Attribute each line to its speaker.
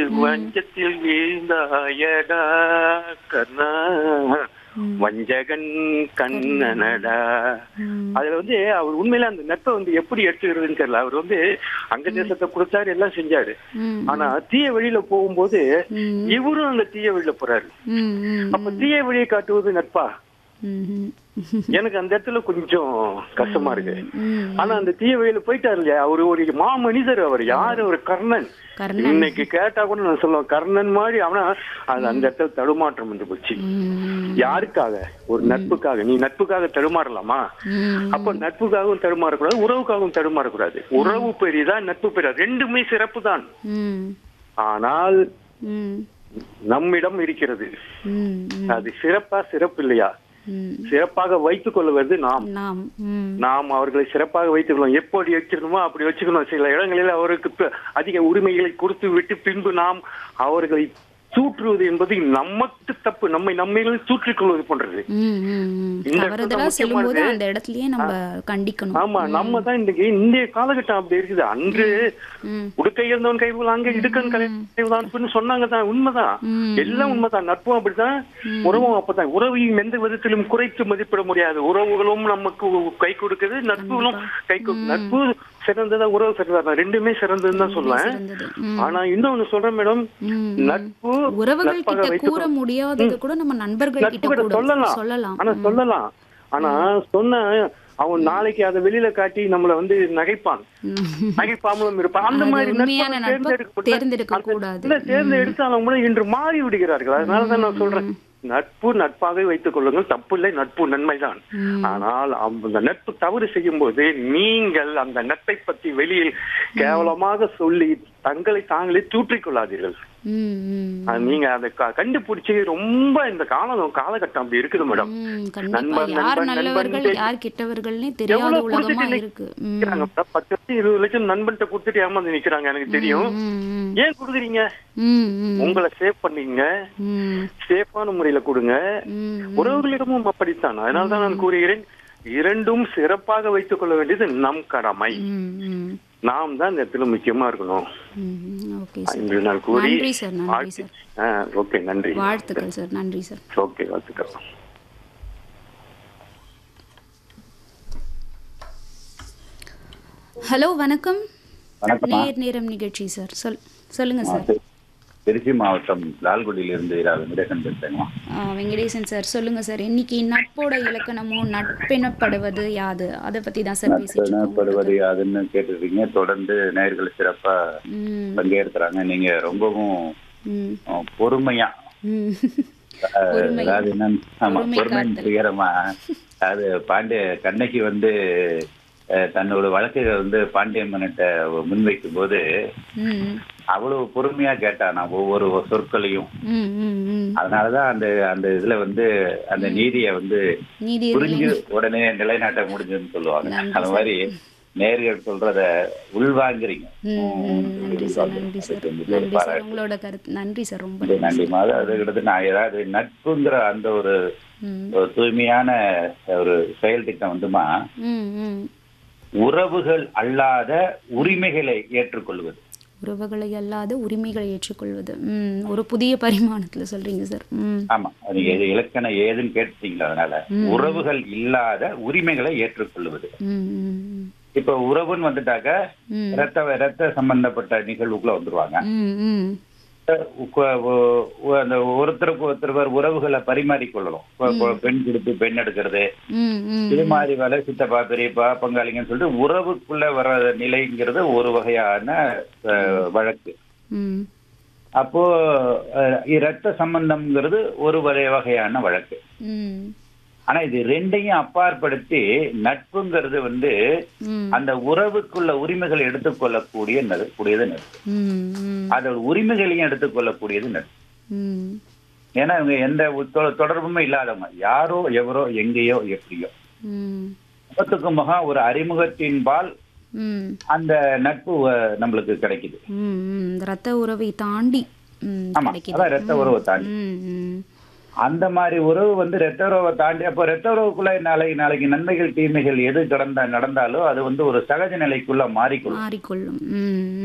Speaker 1: வஞ்சத்தில் வீழ்ந்தாயடா கர்ணா வஞ்சகன் கண்ணனடா அதுல வந்து அவர் உண்மையில அந்த நட்பை வந்து எப்படி எடுத்துக்கிறதுன்னு தெரியல அவர் வந்து அங்க தேசத்தை கொடுத்தாரு எல்லாம் செஞ்சாரு ஆனா தீய வழியில போகும்போது இவரும் அந்த தீய வழியில போறாரு அப்ப தீய வழியை காட்டுவது நட்பா எனக்கு அந்த இடத்துல கொஞ்சம் கஷ்டமா இருக்கு ஆனா அந்த தீய வழியில போயிட்டாரு இல்லையா அவரு ஒரு மா மனிதர் அவர் யாரு ஒரு கர்ணன்
Speaker 2: கர்ணன்.
Speaker 1: இன்னைக்கு கேட்டா கூட நான் சொல்லுவேன் கர்ணன் மாதிரி அவனா அது அந்த இடத்துல தடுமாற்றம் வந்து போச்சு யாருக்காக ஒரு நட்புக்காக நீ நட்புக்காக தடுமாறலாமா அப்ப நட்புக்காகவும் தடுமாறக்கூடாது உறவுக்காகவும் தடுமாறக்கூடாது உறவு பெரியதா நட்பு பெரியதா ரெண்டுமே சிறப்பு தான் ஆனால் நம்மிடம் இருக்கிறது அது சிறப்பா சிறப்பு இல்லையா சிறப்பாக வைத்துக் கொள்வது நாம்
Speaker 2: நாம் ம்.
Speaker 1: நாம் அவர்களை சிறப்பாக வைத்துக் கொள்ளும் எப்படி வச்சிருந்தோமோ அப்படி வச்சுக்கணும் சில இடங்களில் அவருக்கு ப- அதிக உரிமைகளை கொடுத்து விட்டு பின்பு நாம் அவர்களை தூற்றுவது என்பது நமக்கு தப்பு நம்மை நம்மையிலே தூற்றிக் கொள்வது போன்றது
Speaker 2: ம், ம், ம்.
Speaker 1: இந்த இடத்துல
Speaker 2: தவறுதலா
Speaker 1: முக்கியமானது-
Speaker 2: செல்லும்போது அந்த இடத்துலயே நம்ம கண்டிக்கணும்
Speaker 1: ஆமா நம்ம தான் இன்னைக்கு இந்திய காலகட்டம் அப்படி இருக்குது அன்று
Speaker 2: ம்.
Speaker 1: உடுக்கை இருந்தவன் கைவுல அங்க இடுக்கன் கைவுதான் சொன்னாங்க தான் உண்மைதான்
Speaker 2: ம்.
Speaker 1: எல்லாம் உண்மைதான் நட்பும் அப்படித்தான் உறவும் அப்பதான் உறவையும் எந்த விதத்திலும் குறைத்து மதிப்பிட முடியாது உறவுகளும் நமக்கு கை கொடுக்குது நட்புகளும் கை கொடு- நட்பு சிறந்ததா உறவு சிறந்ததா ரெண்டுமே சிறந்ததுன்னு தான் சொல்லுவேன்
Speaker 2: சிறந்தது ம்.
Speaker 1: ஆனா இன்னொன்னு சொல்றேன் மேடம்
Speaker 2: ம்.
Speaker 1: நட்பு
Speaker 2: உறவுகள்
Speaker 1: நட்பாக
Speaker 2: கிட்ட
Speaker 1: வைத்துக்
Speaker 2: கூற முடியாதது கூட நம்ம நண்பர்கள்
Speaker 1: நட்பு
Speaker 2: கிட்ட
Speaker 1: கிட்ட
Speaker 2: கூட
Speaker 1: சொல்லலாம்
Speaker 2: சொல்லலாம்
Speaker 1: ஆனா சொல்லலாம் ஆனா சொன்ன அவன் நாளைக்கு அதை வெளியில காட்டி நம்மள வந்து நகைப்பான்
Speaker 2: ம்.
Speaker 1: நகைப்பாமலும் இருப்பான் அந்த
Speaker 2: அது
Speaker 1: மாதிரி
Speaker 2: உண்மையான
Speaker 1: நட்பை
Speaker 2: நட்பை
Speaker 1: தேர்ந்தெடுக்கப்பட்ட-
Speaker 2: தேர்ந்தெடுக்க
Speaker 1: அந்த-
Speaker 2: கூடாது.
Speaker 1: இல்ல தேர்ந்தெடுத்தாலும் கூட இன்று மாறி விடுகிறார்கள் அதனாலதான் நான் சொல்றேன் நட்பு நட்பாக வைத்துக் கொள்ளுங்கள் தப்பு இல்லை நட்பு நன்மைதான் ஆனால் அந்த நட்பு தவறு செய்யும் போது நீங்கள் அந்த நட்பை பற்றி வெளியில் கேவலமாக சொல்லி தங்களை தாங்களே தூற்றிக் கொள்ளாதீர்கள்
Speaker 2: ம், ம்.
Speaker 1: அது நீங்க அதை க- கண்டுபிடிச்சு ரொம்ப இந்த காலம் காலகட்டம் அப்படி இருக்குது மேடம்
Speaker 2: ம், கண்டிப்பா
Speaker 1: நண்பன்,
Speaker 2: யார்
Speaker 1: நண்பன்,
Speaker 2: நல்லவர்கள்
Speaker 1: நண்பன்
Speaker 2: யார் கெட்டவர்கள்னே தெரியாத
Speaker 1: எவ்வளவு
Speaker 2: உலகமா
Speaker 1: கொடுத்துட்டு
Speaker 2: இருக்கு ம்.
Speaker 1: நிக்கிறாங்க பத்து லட்சம் இருபது லட்சம் நண்பன்கிட்ட கொடுத்துட்டு ஏமாந்து நிக்கிறாங்க எனக்கு தெரியும்
Speaker 2: ம், ம்.
Speaker 1: ஏன் கொடுக்குறீங்க
Speaker 2: ம், ம்.
Speaker 1: உங்களை சேவ் பண்ணீங்க
Speaker 2: ம்,
Speaker 1: சேஃபான முறையில கொடுங்க
Speaker 2: ம்.
Speaker 1: உறவுகளிடமும் அப்படித்தான் அதனால தான் நான் கூறுகிறேன் இரண்டும் சிறப்பாக வைத்துக் கொள்ள வேண்டியது நம் கடமை
Speaker 2: ம், ம்.
Speaker 1: நாம் தான் இந்த இடத்துல முக்கியமா இருக்கணும்
Speaker 2: ம், ம். ஓகே சார்
Speaker 1: இன்று நான் கூறி
Speaker 2: நன்றி சார் நன்றி சார்
Speaker 1: ஆ, ஓகே நன்றி
Speaker 2: வாழ்த்துக்கள் சார் நன்றி சார்
Speaker 1: ஓகே வாழ்த்துக்கள்
Speaker 2: ஹலோ வணக்கம்
Speaker 3: வணக்கம்மா.
Speaker 2: நேர் நேரம் நிகழ்ச்சி சார் சொல் சொல்லுங்க சார்
Speaker 3: திரு- திருச்சி மாவட்டம் லால்குடியிலிருந்து இரா வெங்கடேசன் பேசுறேங்கம்மா
Speaker 2: ஆ, வெங்கடேசன் சார் சொல்லுங்க சார் இன்னைக்கு நட்போட இலக்கணமும் நட்பெனப்படுவது யாது அதை பத்தி தான் சார் பேசிட்டு இருக்கோம்
Speaker 3: நட்பெனப்படுவது யாதுன்னு கேட்டுருக்கீங்க தொடர்ந்து நேயர்கள் சிறப்பா
Speaker 2: ம்,
Speaker 3: பங்கேற்கிறாங்க நீங்க ரொம்பவும்
Speaker 2: ம்,
Speaker 3: அஹ், பொறுமையா
Speaker 2: ம்.
Speaker 3: அஹ்,
Speaker 2: பொறுமை.
Speaker 3: அதாவது என்னன்னு ஆமா
Speaker 2: பொறுமை
Speaker 3: பொறுமை
Speaker 2: காத்தல்.
Speaker 3: துயரமா அது பாண்டிய கண்ணகி வந்து அஹ், தன்னோட வழக்குகளை வந்து பாண்டியம்மன்கிட்ட முன்வைக்கும் போது
Speaker 2: ம்,
Speaker 3: அவ்வளவு பொறுமையா கேட்டானா ஒவ்வொரு சொற்களையும்
Speaker 2: ம், ம், ம்.
Speaker 3: அதனாலதான் அந்த அந்த இதுல வந்து அந்த நீதியை வந்து
Speaker 2: நீதி
Speaker 3: புரிஞ்சு உடனே நிலைநாட்ட முடிஞ்சதுன்னு சொல்லுவாங்க
Speaker 2: நன்றி
Speaker 3: அந்த மாதிரி நேர்கள் சொல்றத உள்வாங்குறீங்க
Speaker 2: ம், ம், நன்றி சார் நன்றி சார் நன்றி சார் உங்களோட கருத்து நன்றி சார் ரொம்ப நன்றி
Speaker 3: நன்றி மாதம் அதுக்கடுத்து நான் ஏதாவது நட்புங்கிற அந்த ஒரு
Speaker 2: ம்,
Speaker 3: ஒரு தூய்மையான ஒரு செயல் திட்டம் வந்துமா
Speaker 2: ம், ம்.
Speaker 3: உறவுகள் அல்லாத உரிமைகளை ஏற்றுக்கொள்வது
Speaker 2: உறவுகளை அல்லாத உரிமைகளை ஏற்றுக்கொள்வது ம், ஒரு புதிய பரிமாணத்துல சொல்றீங்க சார் ம்
Speaker 3: ஆமா நீங்க இது இலக்கணம் ஏதுன்னு கேட்டீங்களா அதனால உறவுகள் இல்லாத உரிமைகளை ஏற்றுக்கொள்வது
Speaker 2: ம், ம், ம்.
Speaker 3: இப்ப உறவுன்னு வந்துட்டாக்க
Speaker 2: ம்.
Speaker 3: ரத்த ரத்த சம்பந்தப்பட்ட நிகழ்வுக்குள்ள வந்துருவாங்க
Speaker 2: ம், ம்.
Speaker 3: உக்க- ஒ- ஒ- அந்த ஒருத்தருக்கு ஒருத்தர் உறவுகளை பரிமாறிக்கொள்ளணும் இப்ப- இப்ப பெண் கொடுத்து பெண் எடுக்கிறது
Speaker 2: ம், ம்.
Speaker 3: இது மாதிரி வேலை சித்தப்பா பெரியப்பா பங்காளிங்கன்னு சொல்லிட்டு உறவுக்குள்ள வர நிலைங்கிறது ஒரு வகையான அஹ், வழக்கு
Speaker 2: ம்,
Speaker 3: அப்போ அஹ், இரத்த சம்பந்தம்ங்கிறது ஒரு வகை வகையான வழக்கு
Speaker 2: ம்,
Speaker 3: ஆனா இது ரெண்டையும் அப்பாற்படுத்தி நட்புங்கிறது வந்து
Speaker 2: ம்,
Speaker 3: அந்த உறவுக்குள்ள உரிமைகளை எடுத்துக்கொள்ளக்கூடிய நட்பு கூடியது நட்பு
Speaker 2: ம், ம்,
Speaker 3: அதோட உரிமைகளையும் எடுத்துக்கொள்ளக்கூடியது நட்பு
Speaker 2: ம்.
Speaker 3: ஏன்னா இவங்க எந்த தொ- தொடர்புமே இல்லாதவங்க யாரோ எவரோ எங்கேயோ எப்படியோ
Speaker 2: ம்,
Speaker 3: முகத்துக்கு முகம் ஒரு அறிமுகத்தின்பால்
Speaker 2: ம்,
Speaker 3: அந்த நட்பு அஹ், நம்மளுக்கு கிடைக்குது
Speaker 2: ம், ம். இந்த ரத்த உறவை தாண்டி ம்,
Speaker 3: ஆமா
Speaker 2: கிடைக்குது
Speaker 3: அதான் ரத்த உறவை தாண்டி
Speaker 2: ம், ம்.
Speaker 3: அந்த மாதிரி உறவு வந்து ரத்த உறவை தாண்டி அப்போ ரத்த உறவுக்குள்ள நாளைக்கு நாளைக்கு நன்மைகள் தீமைகள் எது கடந்த நடந்தாலும் அது வந்து ஒரு சகஜ நிலைக்குள்ள மாறிக்கொள்ளும்
Speaker 2: மாறிக்கொள்ளும் ம்